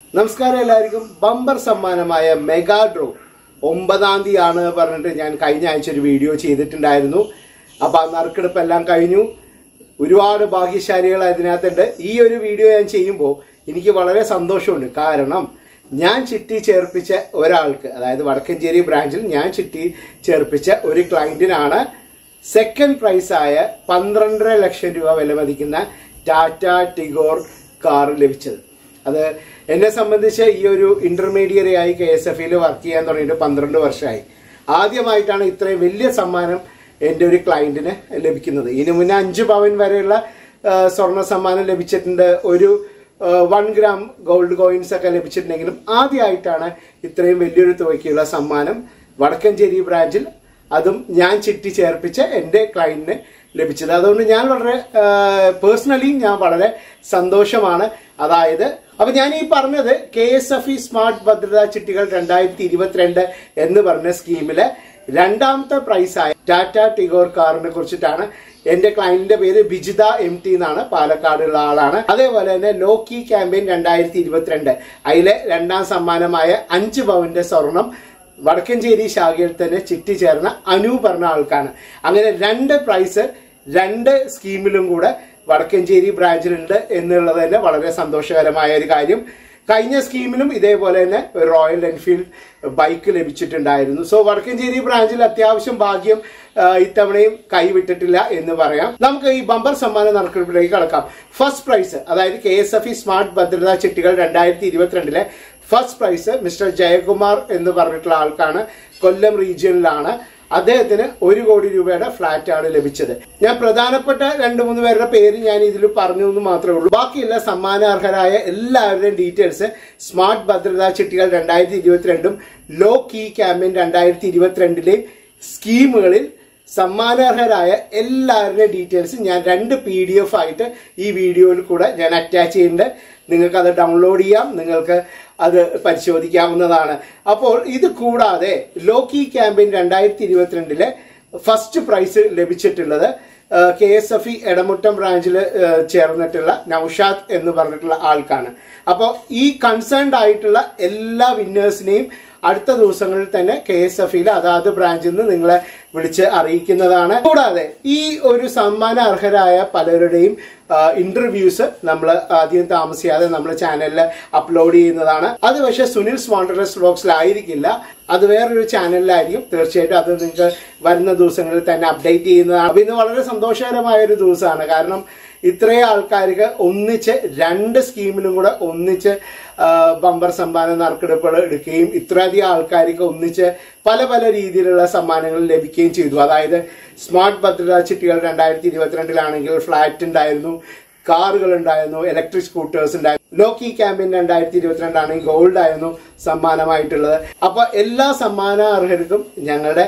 നമസ്കാരം എല്ലാവർക്കും bumper സമ്മാനമായ mega draw ഒമ്പതാം തീയതി ആണ് പറഞ്ഞിട്ട് ഞാൻ കഴിഞ്ഞ ആഴ്ച ഒരു വീഡിയോ ചെയ്തിട്ടുണ്ടായിരുന്നു അപ്പൊ ആ നറുക്കെടുപ്പ് എല്ലാം കഴിഞ്ഞു ഒരുപാട് ഭാഗ്യശാലികൾ അതിനകത്തുണ്ട് ഈ ഒരു വീഡിയോ ഞാൻ ചെയ്യുമ്പോൾ എനിക്ക് വളരെ സന്തോഷമുണ്ട് കാരണം ഞാൻ ചിട്ടി ചേർപ്പിച്ച ഒരാൾക്ക് അതായത് വടക്കഞ്ചേരി ബ്രാഞ്ചിൽ ഞാൻ ചിട്ടി ചേർപ്പിച്ച ഒരു ക്ലയന്റിനാണ് സെക്കൻഡ് പ്രൈസായ പന്ത്രണ്ടര ലക്ഷം രൂപ വില മതിക്കുന്ന ടാറ്റ ടിഗോർ കാർ ലഭിച്ചത് അത് എന്നെ സംബന്ധിച്ച് ഈ ഒരു ഇന്റർമീഡിയറി ആയി കെ എസ് എഫ് വർക്ക് ചെയ്യാൻ തുടങ്ങിയിട്ട് പന്ത്രണ്ട് വർഷമായി ആദ്യമായിട്ടാണ് ഇത്രയും വലിയ സമ്മാനം എൻ്റെ ഒരു ക്ലയന്റിന് ലഭിക്കുന്നത് ഇതിനു മുന്നേ അഞ്ച് പവൻ വരെയുള്ള ആ, സ്വർണ്ണ സമ്മാനം ലഭിച്ചിട്ടുണ്ട് ഒരു വൺ ഗ്രാം ഗോൾഡ് കോയിൻസ് ഒക്കെ ലഭിച്ചിട്ടുണ്ടെങ്കിലും ആദ്യമായിട്ടാണ് ഇത്രയും വലിയൊരു തുകയ്ക്കുള്ള സമ്മാനം വടക്കഞ്ചേരി ബ്രാഞ്ചിൽ അതും ഞാൻ ചിട്ടി ചേർപ്പിച്ച എൻ്റെ ക്ലയന്റിന് ലഭിച്ചത് അതുകൊണ്ട് ഞാൻ വളരെ പേഴ്സണലി ഞാൻ വളരെ സന്തോഷമാണ് അതായത് അപ്പൊ ഞാൻ ഈ പറഞ്ഞത് K S F E smart ഭദ്രതാ ചിട്ടികൾ രണ്ടായിരത്തി ഇരുപത്തിരണ്ട് എന്ന് പറഞ്ഞ സ്കീമിലെ രണ്ടാമത്തെ പ്രൈസായ ടാറ്റ ടിഗോർ കാറിനെ കുറിച്ചിട്ടാണ് എന്റെ ക്ലയന്റിന്റെ പേര് ബിജിത എം ടി എന്നാണ് പാലക്കാടുള്ള ആളാണ് അതേപോലെ തന്നെ ലോക്കി ക്യാമ്പയിൻ രണ്ടായിരത്തി ഇരുപത്തിരണ്ട് അതിലെ രണ്ടാം സമ്മാനമായ അഞ്ച് പവന്റെ സ്വർണം വടക്കഞ്ചേരി ശാഖയിൽ തന്നെ ചിട്ടി ചേർന്ന അനു പറഞ്ഞ ആൾക്കാണ് അങ്ങനെ രണ്ട് പ്രൈസ് രണ്ട് സ്കീമിലും കൂടെ വടക്കഞ്ചേരി ബ്രാഞ്ചിലുണ്ട് എന്നുള്ളത് തന്നെ വളരെ സന്തോഷകരമായ ഒരു കാര്യം കഴിഞ്ഞ സ്കീമിലും ഇതേപോലെ തന്നെ ഒരു റോയൽ എൻഫീൽഡ് ബൈക്ക് ലഭിച്ചിട്ടുണ്ടായിരുന്നു സോ വടക്കഞ്ചേരി ബ്രാഞ്ചിൽ അത്യാവശ്യം ഭാഗ്യം ആ, ഇത്തവണയും കൈവിട്ടിട്ടില്ല എന്ന് പറയാം നമുക്ക് ഈ ബമ്പർ സമ്മാനം നറുക്കെടുപ്പിലേക്ക് കടക്കാം ഫസ്റ്റ് പ്രൈസ് അതായത് K S F E smart ഭദ്രതാ ചിട്ടികൾ രണ്ടായിരത്തി ഇരുപത്തിരണ്ടിലെ ഫസ്റ്റ് പ്രൈസ് മിസ്റ്റർ ജയകുമാർ എന്ന് പറഞ്ഞിട്ടുള്ള ആൾക്കാണ് കൊല്ലം റീജിയനിലാണ് അദ്ദേഹത്തിന് ഒരു കോടി രൂപയുടെ ഫ്ലാറ്റ് ആണ് ലഭിച്ചത് ഞാൻ പ്രധാനപ്പെട്ട രണ്ട് മൂന്ന് പേരുടെ പേര് ഞാൻ ഇതിൽ പറഞ്ഞു എന്ന് മാത്രമേ ഉള്ളൂ ബാക്കിയുള്ള സമ്മാനാർഹരായ എല്ലാവരുടെയും ഡീറ്റെയിൽസ് സ്മാർട്ട് ഭദ്രതാ ചിട്ടികൾ രണ്ടായിരത്തി ഇരുപത്തിരണ്ടും ലോ കീ ക്യാമ്പയിൻ രണ്ടായിരത്തി ഇരുപത്തിരണ്ടിലെയും സ്കീമുകളിൽ സമ്മാനാർഹരായ എല്ലാവരുടെയും ഡീറ്റെയിൽസ് ഞാൻ രണ്ട് പി ഡി എഫ് ആയിട്ട് ഈ വീഡിയോയിൽ കൂടെ ഞാൻ അറ്റാച്ച് ചെയ്യുന്നുണ്ട് നിങ്ങൾക്ക് അത് ഡൗൺലോഡ് ചെയ്യാം നിങ്ങൾക്ക് അത് പരിശോധിക്കാവുന്നതാണ് അപ്പോൾ ഇത് കൂടാതെ ലോക്കി ക്യാമ്പയിൻ രണ്ടായിരത്തി ഇരുപത്തിരണ്ടിലെ ഫസ്റ്റ് പ്രൈസ് ലഭിച്ചിട്ടുള്ളത് K S F E Edamuttam ബ്രാഞ്ചിൽ ചേർന്നിട്ടുള്ള നൌഷാദ് എന്ന് പറഞ്ഞിട്ടുള്ള ആൾക്കാണ് അപ്പോൾ ഈ കൺസേൺഡ് ആയിട്ടുള്ള എല്ലാ വിന്നേഴ്സിനെയും അടുത്ത ദിവസങ്ങളിൽ തന്നെ കെ എസ് എഫ് ഇയിൽ അതാത് ബ്രാഞ്ചിൽ നിന്ന് നിങ്ങളെ വിളിച്ച് അറിയിക്കുന്നതാണ് കൂടാതെ ഈ ഒരു സമ്മാന അർഹരായ പലരുടെയും ഇന്റർവ്യൂസ് നമ്മൾ ആദ്യം താമസിയാതെ നമ്മുടെ ചാനലിൽ അപ്ലോഡ് ചെയ്യുന്നതാണ് അത് പക്ഷേ സുനിൽ സ്വാണ്ടറസ് വ്ലോഗ്സിലായിരിക്കില്ല അത് വേറൊരു ചാനലിലായിരിക്കും തീർച്ചയായിട്ടും അത് നിങ്ങൾക്ക് വരുന്ന ദിവസങ്ങളിൽ തന്നെ അപ്ഡേറ്റ് ചെയ്യുന്നതാണ് അപ്പൊ ഇന്ന് വളരെ സന്തോഷകരമായ ഒരു ദിവസമാണ് കാരണം ഇത്രയും ആൾക്കാർക്ക് ഒന്നിച്ച് രണ്ട് സ്കീമിലും കൂടെ ഒന്നിച്ച് ആ, ബമ്പർ സമ്മാന നറുക്കെടുപ്പുകൾ എടുക്കുകയും ഇത്രയധികം ആൾക്കാർക്ക് ഒന്നിച്ച് പല പല രീതിയിലുള്ള സമ്മാനങ്ങൾ ലഭിക്കുകയും ചെയ്തു അതായത് സ്മാർട്ട് ഭദ്രതാ ചിട്ടികൾ രണ്ടായിരത്തി ഇരുപത്തിരണ്ടിലാണെങ്കിൽ ഫ്ലാറ്റ് ഉണ്ടായിരുന്നു കാറുകൾ ഉണ്ടായിരുന്നു ഇലക്ട്രിക് സ്കൂട്ടേഴ്സ് ഉണ്ടായിരുന്നു ലോക്കി ക്യാമ്പയിൻ രണ്ടായിരത്തി ഇരുപത്തിരണ്ടാണെങ്കിൽ ഗോൾഡ് ആയിരുന്നു സമ്മാനമായിട്ടുള്ളത് അപ്പൊ എല്ലാ സമ്മാന അർഹർക്കും ഞങ്ങളുടെ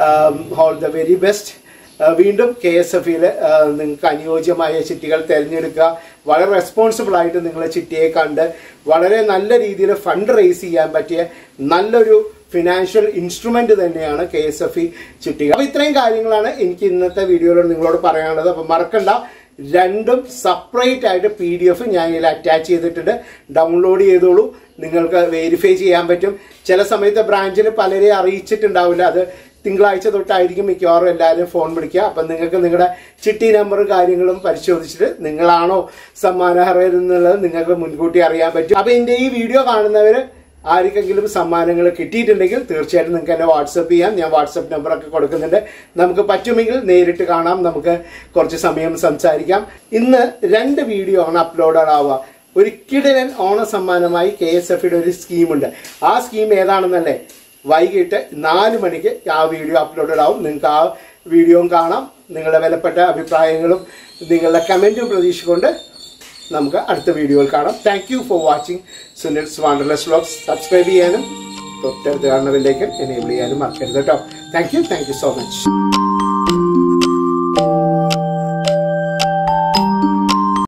all the very best ah വീണ്ടും കെ എസ് എഫ് ഇയിൽ നിങ്ങൾക്ക് അനുയോജ്യമായ ചിട്ടികൾ തിരഞ്ഞെടുക്കുക വളരെ റെസ്പോൺസിബിൾ ആയിട്ട് നിങ്ങൾ ചിട്ടിയെ കണ്ട് വളരെ നല്ല രീതിയിൽ ഫണ്ട് റേസ് ചെയ്യാൻ പറ്റിയ നല്ലൊരു ഫിനാൻഷ്യൽ ഇൻസ്ട്രുമെന്റ് തന്നെയാണ് കെ എസ് എഫ് ഇ ചിട്ടികൾ അപ്പൊ ഇത്രയും കാര്യങ്ങളാണ് എനിക്ക് ഇന്നത്തെ വീഡിയോയിൽ നിങ്ങളോട് പറയാനുള്ളത് അപ്പൊ മറക്കണ്ട രണ്ടും സെപ്പറേറ്റ് ആയിട്ട് പി ഡി എഫ് ഞാൻ ഇതിൽ അറ്റാച്ച് ചെയ്തിട്ടുണ്ട് ഡൗൺലോഡ് ചെയ്തോളൂ നിങ്ങൾക്ക് വെരിഫൈ ചെയ്യാൻ പറ്റും ചില സമയത്ത് ബ്രാഞ്ചിൽ പലരെ അറിയിച്ചിട്ടുണ്ടാവില്ല അത് തിങ്കളാഴ്ച തൊട്ടായിരിക്കും മിക്കവാറും എല്ലാവരും ഫോൺ വിളിക്കുക അപ്പം നിങ്ങൾക്ക് നിങ്ങളുടെ ചിട്ടി നമ്പറും കാര്യങ്ങളും പരിശോധിച്ചിട്ട് നിങ്ങളാണോ സമ്മാനഹർഹർ എന്നുള്ളത് നിങ്ങൾക്ക് മുൻകൂട്ടി അറിയാൻ പറ്റും അപ്പം എൻ്റെ ഈ വീഡിയോ കാണുന്നവർ ആർക്കെങ്കിലും സമ്മാനങ്ങൾ കിട്ടിയിട്ടുണ്ടെങ്കിൽ തീർച്ചയായിട്ടും നിങ്ങൾക്ക് എന്നെ വാട്സപ്പ് ചെയ്യാം ഞാൻ വാട്സപ്പ് നമ്പറൊക്കെ കൊടുക്കുന്നുണ്ട് നമുക്ക് പറ്റുമെങ്കിൽ നേരിട്ട് കാണാം നമുക്ക് കുറച്ച് സമയം സംസാരിക്കാം ഇന്ന് രണ്ട് വീഡിയോ ആണ് അപ്ലോഡ് ആവുക ഒരു കിടലൻ ഓണ സമ്മാനമായി കെ എസ് എഫിയുടെ ഒരു സ്കീമുണ്ട് ആ സ്കീം ഏതാണെന്നല്ലേ വൈകിട്ട് നാല് മണിക്ക് ആ വീഡിയോ അപ്ലോഡഡ് ആവും നിങ്ങൾക്ക് ആ വീഡിയോയും കാണാം നിങ്ങളുടെ വിലപ്പെട്ട അഭിപ്രായങ്ങളും നിങ്ങളുടെ കമൻറ്റും പ്രതീക്ഷിച്ചുകൊണ്ട് നമുക്ക് അടുത്ത വീഡിയോയിൽ കാണാം thank you for watching Sunil wanderless vlogs subscribe ചെയ്യാനും തൊട്ടടുത്ത് കാണുന്നതിലേക്ക് എനേബിൾ ചെയ്യാനും മറക്കരുത് കേട്ടോ thank you thank you so much